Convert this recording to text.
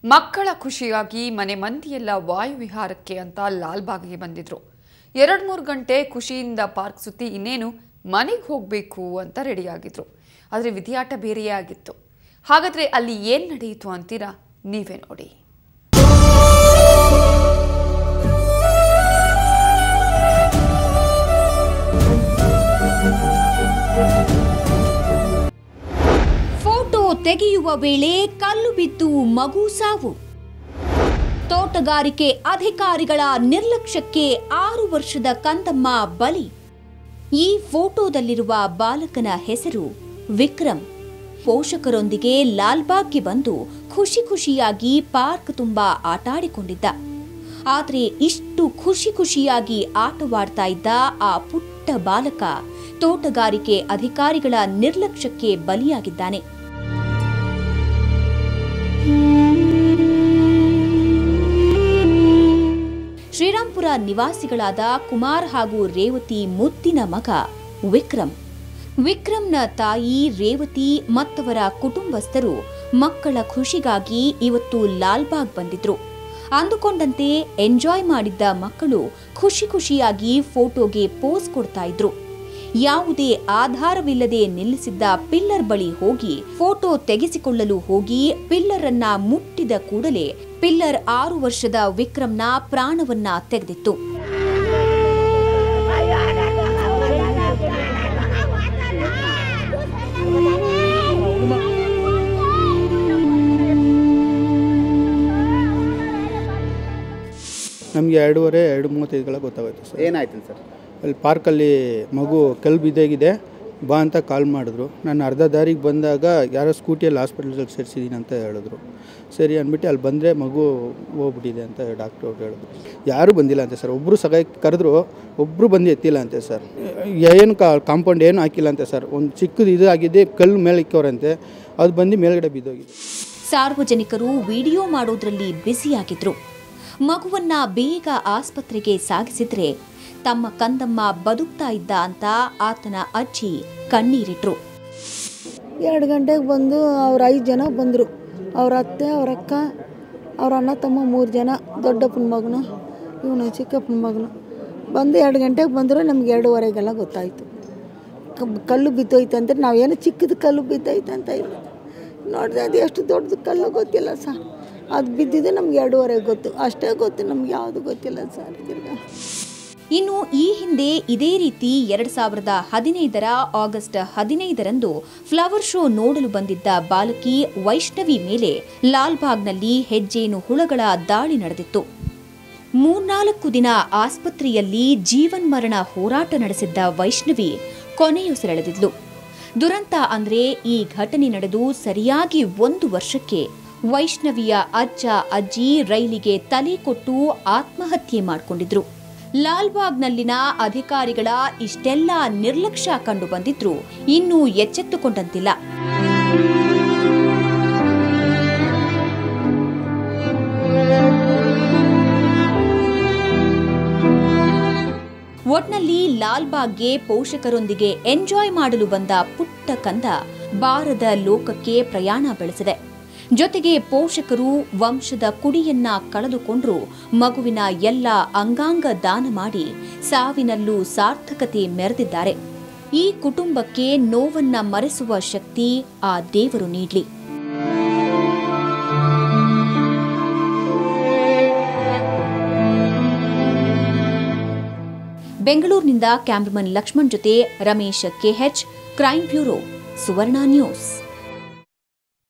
ಮಕ್ಕಳ ಖುಷಿಯಾಗಿ ಮನೆ ಮಂದಿಯೆಲ್ಲ ವಾಯುವಿಹಾರಕ್ಕೆ ಅಂತ ಲಾಲ್ಬಾಗ್ಗೆ ಬಂದಿದ್ರು ಎರಡು ಮೂರು ಗಂಟೆ ಖುಷಿಯಿಂದ ಪಾರ್ಕ್ ಸುತ್ತಿ ಇನ್ನೇನು ಮನೆಗೆ ಹೋಗಬೇಕು ಅಂತ ರೆಡಿಯಾಗಿದ್ರು ಆದರೆ ವಿಧಿಯಾಟ ಬೇರೆಯೇ ಆಗಿತ್ತು ಹಾಗಾದ್ರೆ ಅಲ್ಲಿ ಏನು ನಡೆಯಿತು ಅಂತೀರಾ ನೀವೇ ನೋಡಿ ಫೋಟೋ ತೆಗೆಯುವ ವೇಳೆ ಕಲ್ಲು ಬಿದ್ದು ಮಗು ಸಾವು ತೋಟಗಾರಿಕೆ ಅಧಿಕಾರಿಗಳ ನಿರ್ಲಕ್ಷ್ಯಕ್ಕೆ ಆರು ವರ್ಷದ ಕಂದಮ್ಮ ಬಲಿ ಈ ಫೋಟೋದಲ್ಲಿರುವ ಬಾಲಕನ ಹೆಸರು ವಿಕ್ರಮ್ ಪೋಷಕರೊಂದಿಗೆ ಲಾಲ್ಬಾಗ್ಗೆ ಬಂದು ಖುಷಿ ಖುಷಿಯಾಗಿ ಪಾರ್ಕ್ ತುಂಬಾ ಆಟಾಡಿಕೊಂಡಿದ್ದ ಆದರೆ ಇಷ್ಟು ಖುಷಿ ಖುಷಿಯಾಗಿ ಆಟವಾಡ್ತಾ ಇದ್ದ ಆ ಪುಟ್ಟ ಬಾಲಕ ತೋಟಗಾರಿಕೆ ಅಧಿಕಾರಿಗಳ ನಿರ್ಲಕ್ಷ್ಯಕ್ಕೆ ಬಲಿಯಾಗಿದ್ದಾನೆ ಶ್ರೀರಾಂಪುರ ನಿವಾಸಿಗಳಾದ ಕುಮಾರ್ ಹಾಗೂ ರೇವತಿ ಮುದ್ದಿನ ಮಗ ವಿಕ್ರಮ್ ವಿಕ್ರಮ್ನ ತಾಯಿ ರೇವತಿ ಮತ್ತವರ ಕುಟುಂಬಸ್ಥರು ಮಕ್ಕಳ ಖುಷಿಗಾಗಿ ಇವತ್ತು ಲಾಲ್ಬಾಗ್ ಬಂದಿದ್ರು ಅಂದುಕೊಂಡಂತೆ ಎಂಜಾಯ್ ಮಾಡಿದ್ದ ಮಕ್ಕಳು ಖುಷಿ ಖುಷಿಯಾಗಿ ಫೋಟೋಗೆ ಪೋಸ್ ಕೊಡ್ತಾ ಇದ್ರು ಯಾವುದೇ ಆಧಾರವಿಲ್ಲದೆ ನಿಲ್ಲಿಸಿದ್ದ ಪಿಲ್ಲರ್ ಬಳಿ ಹೋಗಿ ಫೋಟೋ ತೆಗೆಸಿಕೊಳ್ಳಲು ಹೋಗಿ ಪಿಲ್ಲರ್ ಅನ್ನ ಮುಟ್ಟಿದ ಕೂಡಲೇ ಪಿಲ್ಲರ್ ಆರು ವರ್ಷದ ವಿಕ್ರಮ್ನ ಪ್ರಾಣವನ್ನ ತೆಗೆದಿತ್ತು ನಮಗೆ ಎರಡೂವರೆ ಎರಡು ಮೂವತ್ತೈದುಗಳ ಗೊತ್ತಾಗೋಯ್ತು ಸರ್ ಏನಾಯ್ತು ಸರ್ ಅಲ್ಲಿ ಪಾರ್ಕಲ್ಲಿ ಮಗು ಕೆಲ್ ಬಿದ್ದಾಗಿದೆ ಬಾ ಅಂತ ಕಾಲ್ ಮಾಡಿದ್ರು ನಾನು ಅರ್ಧ ದಾರಿಗೆ ಬಂದಾಗ ಯಾರೋ ಸ್ಕೂಟಿಯಲ್ಲಿ ಹಾಸ್ಪಿಟ್ಲಿಗೆ ಸೇರಿಸಿದ್ದೀನಿ ಅಂತ ಹೇಳಿದ್ರು ಸರಿ ಅಂದ್ಬಿಟ್ಟು ಅಲ್ಲಿ ಬಂದರೆ ಮಗು ಹೋಗ್ಬಿಟ್ಟಿದೆ ಅಂತ ಡಾಕ್ಟ್ರು ಅವ್ರು ಹೇಳಿದ್ರು ಯಾರೂ ಬಂದಿಲ್ಲ ಅಂತೆ ಸರ್ ಒಬ್ಬರು ಸಗಾಯಕ್ಕೆ ಕರೆದ್ರು ಒಬ್ಬರು ಬಂದು ಎತ್ತಿಲ್ಲ ಅಂತೆ ಸರ್ ಏನು ಕಾ ಕಾಂಪೌಂಡ್ ಏನು ಹಾಕಿಲ್ಲ ಅಂತೆ ಸರ್ ಒಂದು ಚಿಕ್ಕದು ಇದು ಆಗಿದೆ ಕಲ್ಲು ಮೇಲೆ ಇಕ್ಕವ್ರಂತೆ ಅದು ಬಂದು ಮೇಲ್ಗಡೆ ಬಿದ್ದೋಗಿದೆ ಸಾರ್ವಜನಿಕರು ವಿಡಿಯೋ ಮಾಡೋದ್ರಲ್ಲಿ ಬ್ಯುಸಿಯಾಗಿದ್ರು ಮಗುವನ್ನ ಬೇಗ ಆಸ್ಪತ್ರೆಗೆ ಸಾಗಿಸಿದ್ರೆ ತಮ್ಮ ಕಂದಮ್ಮ ಬದುಕ್ತಾ ಇದ್ದ ಅಂತ ಆತನ ಅಜ್ಜಿ ಕಣ್ಣೀರಿಟ್ರು ಎರಡು ಗಂಟೆಗೆ ಬಂದು ಅವ್ರ ಐದು ಜನ ಬಂದರು ಅವ್ರ ಅತ್ತೆ ಅವ್ರ ಅಕ್ಕ ಅವ್ರ ಅಣ್ಣ ತಮ್ಮ ಮೂರು ಜನ ದೊಡ್ಡಪ್ಪನ ಮಗನು ಇವನು ಚಿಕ್ಕಪ್ಪನ ಮಗನು ಬಂದು ಎರಡು ಗಂಟೆಗೆ ಬಂದರು ನಮ್ಗೆ ಎರಡೂವರೆಗೆಲ್ಲ ಗೊತ್ತಾಯಿತು ಕಲ್ಲು ಬಿದ್ದೋಯ್ತು ಅಂತ ನಾವೇನು ಚಿಕ್ಕದು ಕಲ್ಲು ಬಿದ್ದೈತೆ ಅಂತ ಇಲ್ಲ ನೋಡಿದೆ ಅದು ಎಷ್ಟು ದೊಡ್ಡದು ಕಲ್ಲು ಗೊತ್ತಿಲ್ಲ ಸರ್ ಅದು ಬಿದ್ದಿದ್ದು ನಮ್ಗೆ ಎರಡೂವರೆಗೆ ಗೊತ್ತು ಅಷ್ಟೇ ಗೊತ್ತು ನಮ್ಗೆ ಯಾವುದು ಗೊತ್ತಿಲ್ಲ ಸರ್ ತಿರ್ಗಾ ಇನ್ನು ಈ ಹಿಂದೆ ಇದೇ ರೀತಿ ಎರಡ್ ಸಾವಿರದ ಹದಿನೈದರ ಆಗಸ್ಟ್ ಹದಿನೈದರಂದು ಫ್ಲವರ್ ಶೋ ನೋಡಲು ಬಂದಿದ್ದ ಬಾಲಕಿ ವೈಷ್ಣವಿ ಮೇಲೆ ಲಾಲ್ಬಾಗ್ನಲ್ಲಿ ಹೆಜ್ಜೇನು ಹುಳಗಳ ದಾಳಿ ನಡೆದಿತ್ತು ಮೂರ್ನಾಲ್ಕು ದಿನ ಆಸ್ಪತ್ರೆಯಲ್ಲಿ ಜೀವನ್ಮರಣ ಹೋರಾಟ ನಡೆಸಿದ್ದ ವೈಷ್ಣವಿ ಕೊನೆಯುಸಿರೆಳೆದಿದ್ಲು ದುರಂತ ಅಂದ್ರೆ ಈ ಘಟನೆ ನಡೆದು ಸರಿಯಾಗಿ ಒಂದು ವರ್ಷಕ್ಕೆ ವೈಷ್ಣವಿಯ ಅಜ್ಜ ಅಜ್ಜಿ ರೈಲಿಗೆ ತಲೆ ಕೊಟ್ಟು ಆತ್ಮಹತ್ಯೆ ಮಾಡಿಕೊಂಡಿದ್ರು ಲಾಲ್ಬಾಗ್ನಲ್ಲಿನ ಅಧಿಕಾರಿಗಳ ಇಷ್ಟೆಲ್ಲ ನಿರ್ಲಕ್ಷ್ಯ ಕಂಡು ಬಂದಿದ್ರು ಇನ್ನೂ ಎಚ್ಚೆತ್ತುಕೊಂಡಂತಿಲ್ಲ ಒಟ್ನಲ್ಲಿ ಲಾಲ್ಬಾಗ್ಗೆ ಪೋಷಕರೊಂದಿಗೆ ಎಂಜಾಯ್ ಮಾಡಲು ಬಂದ ಪುಟ್ಟ ಕಂದ ಬಾರದ ಲೋಕಕ್ಕೆ ಪ್ರಯಾಣ ಬೆಳೆಸಿದೆ ಜೊತೆಗೆ ಪೋಷಕರು ವಂಶದ ಕುಡಿಯನ್ನ ಕಳೆದುಕೊಂಡ್ರು ಮಗುವಿನ ಎಲ್ಲ ಅಂಗಾಂಗ ದಾನ ಮಾಡಿ ಸಾವಿನಲ್ಲೂ ಸಾರ್ಥಕತೆ ಮೆರೆದಿದ್ದಾರೆ ಈ ಕುಟುಂಬಕ್ಕೆ ನೋವನ್ನ ಮರೆಸುವ ಶಕ್ತಿ ಆ ದೇವರು ನೀಡ್ಲಿ ಬೆಂಗಳೂರಿನಿಂದ ಕ್ಯಾಮ್ರಮನ್ ಲಕ್ಷ್ಮಣ್ ಜೊತೆ Ramesh KH crime bureau Suvarna news